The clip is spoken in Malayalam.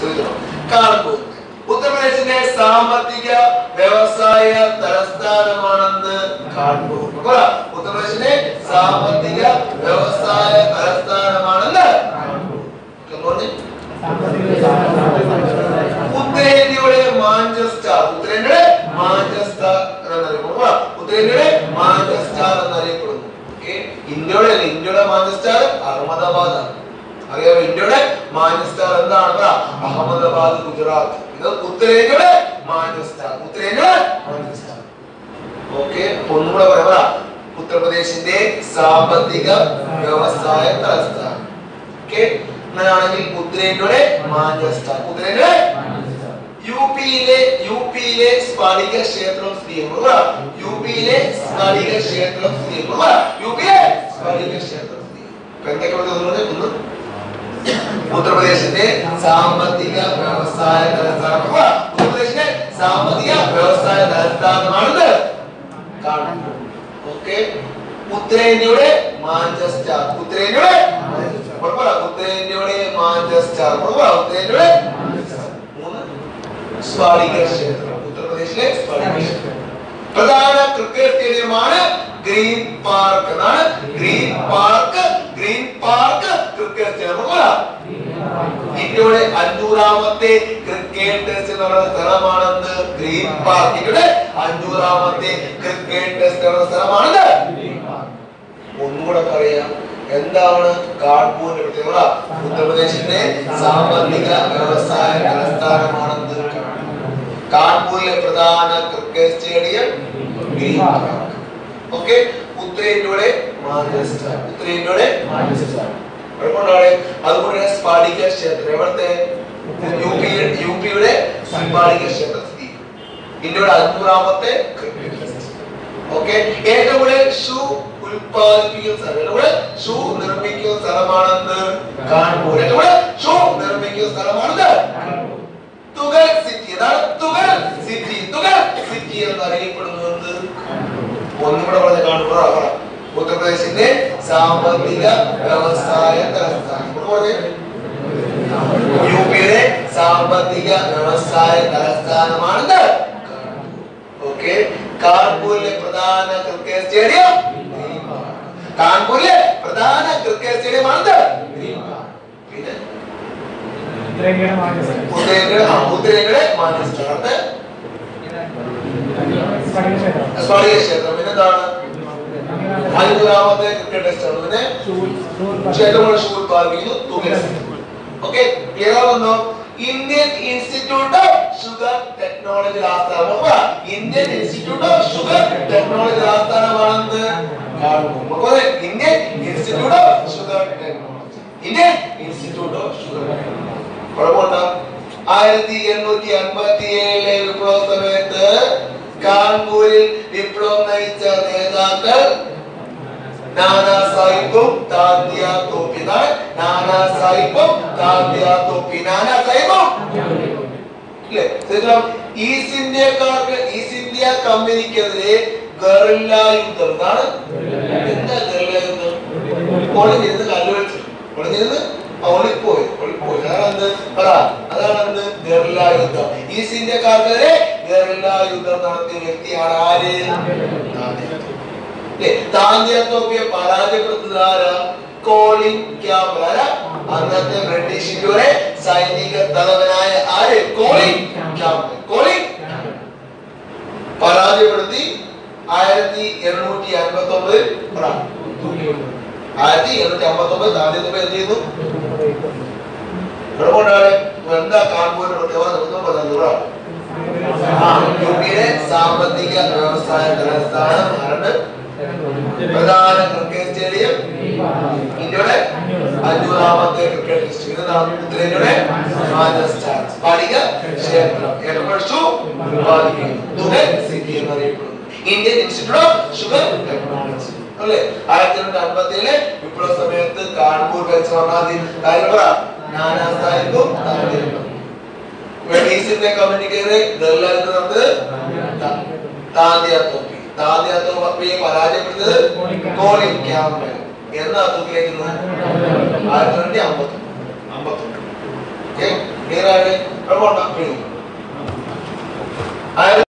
ശ്രദ്ധിക്കണം കാൺപൂർ ഉത്തർപ്രദേശിന്റെ സാമ്പത്തിക വ്യവസായ തലസ്ഥാനമാണെന്ന് കാൺപൂർ പറ. ഉത്തർപ്രദേശിന്റെ സാമ്പത്തിക വ്യവസായ തലസ്ഥാനമാണെന്ന് ഒന്ന് പറഞ്ഞേ. ഉത്തരേന്ത്യയുടെ മാഞ്ചസ്റ്റർ ഉത്തരേന്ത്യയുടെ മാഞ്ചസ്റ്റർ എന്നറിയപ്പെടുന്നു പറ. ഉത്തരേന്ത്യയുടെ മാഞ്ചസ്റ്റർ എന്നറിയപ്പെടുന്നു Okay? ഇന്ത്യയുടെ അല്ല, ഇന്ത്യയുടെ മാഞ്ചസ്റ്റർ അഹമ്മദാബാദ് ആണ് അറിയാമോ ഇന്ത്യയുടെ മാഞ്ചസ്റ്റർ എന്താണ് പറ അഹമ്മദാബാദ് ഗുജറാത്ത് ഇത് ഉത്തരേന്ത്യയുടെ മാഞ്ചസ്റ്റർ ഉത്തരേന്ത്യയുടെ മാഞ്ചസ്റ്റർ ഓക്കെ ഒന്നുകൂടെ പറയാം പറ ഉത്തർപ്രദേശിന്റെ സാമ്പത്തിക വ്യവസായ തലസ്ഥാനം ഓക്കെ അങ്ങനെയാണെങ്കിൽ ഉത്തരേന്ത്യയുടെ മാഞ്ചസ്റ്റർ ഉത്തരേന്ത്യയുടെ യു പിയിലെ യു പിയിലെ സ്ഫടിക ക്ഷേത്രം സ്ഥിതി ചെയ്യുന്നത് പറ. യു പിയിലെ സ്ഫടിക ക്ഷേത്രം സ്ഥിതി ചെയ്യുന്നത് പറ. യു പിയിലെ സ്ഫടിക ക്ഷേത്രം സ്ഥിതി ചെയ്യുന്നു. ഇപ്പൊ എന്തൊക്കെ ഇവിടെ തോന്നുന്നത് ഒന്ന് ഉത്തർപ്രദേശിന്റെ സാമ്പത്തിക വ്യവസായ തലസ്ഥാനം പറ. ഉത്തർപ്രദേശിന്റെ സാമ്പത്തിക വ്യവസായ തലസ്ഥാനമാണിത് കാണുന്നത് ഓക്കെ ഉത്തരേന്ത്യയുടെ മാഞ്ചസ്റ്റർ ഉത്തരേന്ത്യയുടെ മാഞ്ചസ്റ്റർ. ഉറപ്പുള്ള ഉത്തരേന്ത്യയുടെ മാഞ്ചസ്റ്റർ ഉറപ്പുള്ള ഉത്തരേന്ത്യയുടെ മാഞ്ചസ്റ്റർ. മൂന്ന് സ്ഫടിക ക്ഷേത്രം ഉത്തർപ്രദേശിലെ സ്ഫടിക ക്ഷേത്രം പ്രധാന ക്രിക്കറ്റ് സ്റ്റേഡിയമാണ് ഗ്രീൻ പാർക്ക് എന്നാണ് Green Park Green Park cricket stadium ഉറപ്പുള്ള ഇന്ത്യയുടെ അഞ്ഞൂറാമത്തെ ക്രിക്കറ്റ് ടെസ്റ്റ് നടന്ന സ്ഥലമാണെന്ന് ഗ്രീൻ പാർക്ക് ഇന്ത്യയുടെ അഞ്ഞൂറാമത്തെ ക്രിക്കറ്റ് ടെസ്റ്റ് നടന്ന സ്ഥലമാണെന്ന് ഒന്നുകൂടെ പറയാം എന്താണ് കാൺപൂരിന്റെ പ്രത്യേകത ഉത്തർപ്രദേശിന്റെ സാമ്പത്തിക വ്യവസായ തലസ്ഥാനമാണെന്ന് കാൺപൂരിലെ പ്രധാന cricket stadium Green Park okay ഉത്തരേന്ത്യയുടെ മാഞ്ചസ്റ്റർ ഉത്തരേന്ത്യയുടെ മാഞ്ചസ്റ്റർ അതുകൊണ്ടാണ് അതുകൊണ്ട് തന്നെ സ്ഫടിക ക്ഷേത്രം എവിടുത്തെ യു പി യു പിയുടെ സ്ഫടിക ക്ഷേത്രം സ്ഥിതി ചെയ്യുന്നു. ഇന്ത്യയുടെ അഞ്ഞൂറാമത്തെ ക്രിക്കറ്റ് ടെസ്റ്റ് ഓക്കെ ഏറ്റവും കൂടുതൽ ഷൂ ഉൽപ്പാദിപ്പിക്കുന്ന സ്ഥലം ഏറ്റവും കൂടുതൽ ഷൂ നിർമ്മിക്കുന്ന സ്ഥലമാണെന്ന് കാൺപൂർ ഏറ്റവും കൂടുതൽ ഷൂ നിർമ്മിക്കുന്ന സ്ഥലമാണെന്ന് തുകൽ സിറ്റി എന്താണ് തുകൽ സിറ്റി തുകൽ സിറ്റി എന്ന് അറിയപ്പെടുന്നത് ഒന്നും കൂടെ പറഞ്ഞ കാൺപൂർ പറ ഉത്തർപ്രദേശിന്റെ സാമ്പത്തിക വ്യവസായ തലസ്ഥാനം ഇവിടെ പറഞ്ഞേ യു പിയുടെ സാമ്പത്തിക വ്യവസായ തലസ്ഥാനമാണെന്ന് ഓക്കെ കാൺപൂരിലെ പ്രധാന ക്രിക്കറ്റ് സ്റ്റേഡിയം കാൺപൂരിലെ പ്രധാന ക്രിക്കറ്റ് സ്റ്റേഡിയം ആണെന്ന് പിന്നെ ഉത്തരേന്ത്യയുടെ മാഞ്ചസ്റ്റർ ഉത്തരേന്ത്യയുടെ ആ, ഉത്തരേന്ത്യയുടെ മാഞ്ചസ്റ്റർ അടുത്ത് സ്ഫടിക ക്ഷേത്രം സ്ഫടിക ക്ഷേത്രം പിന്നെന്താണ് അഞ്ചാമത്തെ ക്രിക്കറ്റ് ടെസ്റ്റ് ആണ് പിന്നെ ക്ഷേത്രങ്ങളുടെ ഷൂ ഉത്പാദിപ്പിക്കുന്നു തുകൽ ഓക്കെ ക്ലിയർ ആവുന്നോ Indian Institute of Sugar Technology ആസ്ഥാനം നോക്കുക. Indian Institute of Sugar Technology ആസ്ഥാനമാണെന്ന് കാണുന്നു നോക്കുക. Indian Institute of Sugar Technology Indian Institute of Sugar കുഴപ്പമുണ്ടോ ആയിരത്തി എണ്ണൂറ്റി അൻപത്തി ഏഴിലെ വിപ്ലവ സമയത്ത് കാൺപൂരിൽ വിപ്ലവം നയിച്ച നേതാക്കൾ നാനാ സാഹിബും താന്തിയ തോപ്പി എന്നാണ് നാനാ സാഹിബും താന്തിയ തോപ്പി നാനാ സാഹിബും ഇല്ലേ ശ്രദ്ധിക്കണം ഈസ്റ്റ് ഇന്ത്യക്കാർക്ക് ഈസ്റ്റ് ഇന്ത്യ കമ്പനിക്കെതിരെ ഗറില്ല യുദ്ധം എന്താണ് എന്താ ഗറില്ല യുദ്ധം ഒളിഞ്ഞിരുന്ന് കല്ലുവെച്ചു ഒളിഞ്ഞിരുന്ന് ഒളിപ്പോയി ഒളിപ്പോയി അതാണ് എന്ത് പറ അതാണ് എന്ത് ഗറില്ല യുദ്ധം ഈസ്റ്റ് ഇന്ത്യക്കാർക്കെതിരെ ഗറില്ല യുദ്ധം നടത്തിയ വ്യക്തിയാണ് ആര് ഇല്ലേ? താന്തിയ തോപ്പിയെ പരാജയപ്പെടുത്തുന്നത് ആരാ കോളിൻ ക്യാമ്പൽ ആരാ അന്നത്തെ ബ്രിട്ടീഷ് ഇന്ത്യയുടെ സൈനിക തലവനായ ആര് കോളിൻ ക്യാമ്പൽ കോളിൻ പരാജയപ്പെടുത്തി ആയിരത്തി എണ്ണൂറ്റി അൻപത്തി ഒമ്പതിൽ ആയിരത്തി എണ്ണൂറ്റി അമ്പത്തി ഒമ്പത് താന്തിയ തോപ്പി എന്ത് ചെയ്തു അതുകൊണ്ടാണ് എന്താ കാൺപൂരിന്റെ പ്രത്യേകത നമുക്ക് പറഞ്ഞത് ആ, യു പിയുടെ സാമ്പത്തിക വ്യവസായ തലസ്ഥാനം ആരുടെ പ്രധാന ക്രിക്കറ്റ് സ്റ്റേഡിയം ഇന്ത്യയുടെ അഞ്ഞൂറാമത്തെ ക്രിക്കറ്റ് ഡിസ്ട്രിക്ട് ഇതാണ് ഉത്തരേന്ത്യയുടെ മാഞ്ചസ്റ്റർ സ്ഫടിക ക്ഷേത്രം ഏർപ്പെടുത്തു ഉത്പാദിപ്പിക്കുന്നു തുകൽ സിറ്റി എന്നറിയപ്പെടുന്നു Indian Institute of Sugar Technology അല്ലേ ആയിരത്തി തൊള്ളായിരത്തി അൻപത്തി ഏഴിലെ വിപ്ലവ സമയത്ത് കാൺപൂർ വെച്ച് വന്നാദ്യം കാര്യങ്ങൾ പറ നാനാ സാഹിബും താല്പര്യം ഈസ്റ്റ് കമ്മ്യൂണിക്കേറെ ദല്ലായിട്ട് നടന്നത് താന്തിയ തോപ്പി താന്തിയ തോപ്പിയെ പരാജയപ്പെടുത്തത് കോളിൻ ക്യാമ്പൽ എന്നാ തൂക്കിലേക്കുന്നത് ആയിരത്തി തൊള്ളായിരത്തി അമ്പത്തി അമ്പത്തൊന്ന് ഓക്കെ ക്ലിയർ ആണ് കുഴപ്പമുണ്ടോ കഴിഞ്ഞു ആയിരം